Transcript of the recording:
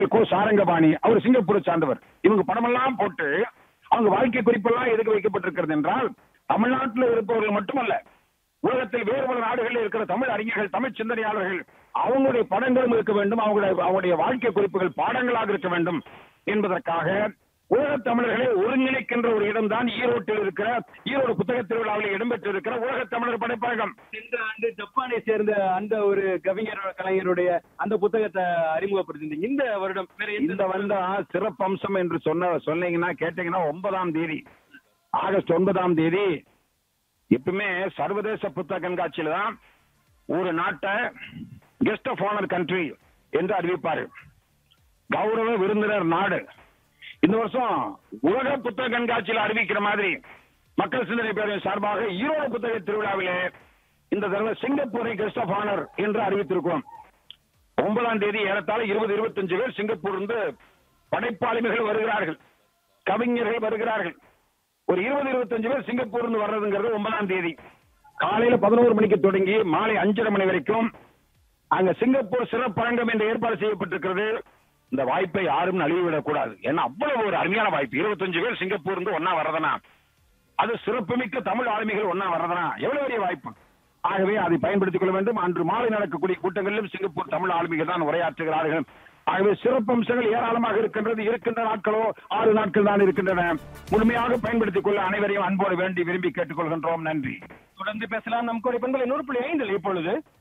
கோ சாரங்கபாணி அவர் சிங்கப்பூரை சார்ந்தவர் இவங்க படமெல்லாம் போட்டு அவங்க வாழ்க்கை குறிப்பெல்லாம் எதுக்கு வைக்கப்பட்டிருக்கிறது என்றால் தமிழ்நாட்டில் இருப்பவர்கள் மட்டுமல்ல உலகத்தில் வேறு பல நாடுகளில் இருக்கிற தமிழ் அறிஞர்கள் தமிழ் சிந்தனையாளர்கள் அவங்களுடைய படங்களும் இருக்க வேண்டும் அவங்களுடைய அவங்களுடைய வாழ்க்கை குறிப்புகள் பாடங்களாக இருக்க வேண்டும் என்பதற்காக உலக தமிழர்களை ஒருங்கிணைக்கின்ற ஒரு இடம்தான் ஈரோட்டில் இருக்கிற ஈரோடு புத்தக திருவிழாவில் இடம்பெற்றிருக்கிற உலக தமிழர் படைப்பகம் சென்ற ஆண்டு ஜப்பானை சேர்ந்த அந்த ஒரு கவிஞர் கலைஞருடைய அந்த புத்தகத்தை அறிமுகப்படுத்திருந்தீங்க இந்த வருடம் வேற எந்த இந்த வந்தா சிறப்பம்சம் என்று சொன்ன சொன்னீங்கன்னா கேட்டீங்கன்னா ஒன்பதாம் தேதி ஆகஸ்ட் ஒன்பதாம் தேதி எப்பவுமே சர்வதேச புத்தக கண்காட்சியில தான் ஒரு நாட்டை கெஸ்ட் ஆஃப் ஆனர் கண்ட்ரி என்று அறிவிப்பாரு கௌரவ விருந்தினர் நாடு இந்த வருஷம் உலக புத்தக கண்காட்சியில் அறிவிக்கிற மாதிரி மக்கள் சிந்தனை பேரவை சார்பாக ஈரோடு புத்தக திருவிழாவிலே இந்த தடவை சிங்கப்பூரை கெஸ்ட் ஆஃப் ஆனர் என்று அறிவித்திருக்கிறோம் ஒன்பதாம் தேதி ஏறத்தாழ இருபது இருபத்தஞ்சு பேர் சிங்கப்பூர் இருந்து படைப்பாளிமைகள் வருகிறார்கள் கவிஞர்கள் வருகிறார்கள் ஒரு இருபது இருபத்தஞ்சு பேர் சிங்கப்பூர் இருந்து வர்றதுங்கிறது ஒன்பதாம் தேதி காலையில பதினோரு மணிக்கு தொடங்கி மாலை அஞ்சரை மணி வரைக்கும் அங்க சிங்கப்பூர் சிறப்பரங்கம் என்று ஏற்பாடு செய்யப்பட்டிருக்கிறது இந்த வாய்ப்பை யாரும் நழுவிவிடக் கூடாது ஏன்னா அவ்வளவு ஒரு அருமையான வாய்ப்பு இருபத்தஞ்சு பேர் சிங்கப்பூர் இருந்து ஒன்னா வர்றதுனா அது சிறப்புமிக்க தமிழ் ஆளுமைகள் ஒன்னா வர்றதுனா எவ்வளவு பெரிய வாய்ப்பு ஆகவே அதை பயன்படுத்திக் கொள்ள வேண்டும் அன்று மாலை நடக்கக்கூடிய கூட்டங்களிலும் சிங்கப்பூர் தமிழ் ஆளுமைகள் தான் உரையாற்றுகிறார்கள் ஆகவே சிறப்பம்சங்கள் ஏராளமாக இருக்கின்றது இருக்கின்ற நாட்களோ ஆறு நாட்கள் தான் இருக்கின்றன முழுமையாக பயன்படுத்திக் கொள்ள அனைவரையும் அன்போடு வேண்டி விரும்பி கேட்டுக்கொள்கின்றோம் நன்றி தொடர்ந்து பேசலாம் நம் கோடை பண்பலை நூறு புள்ளி ஐந்தில் இப்பொழுது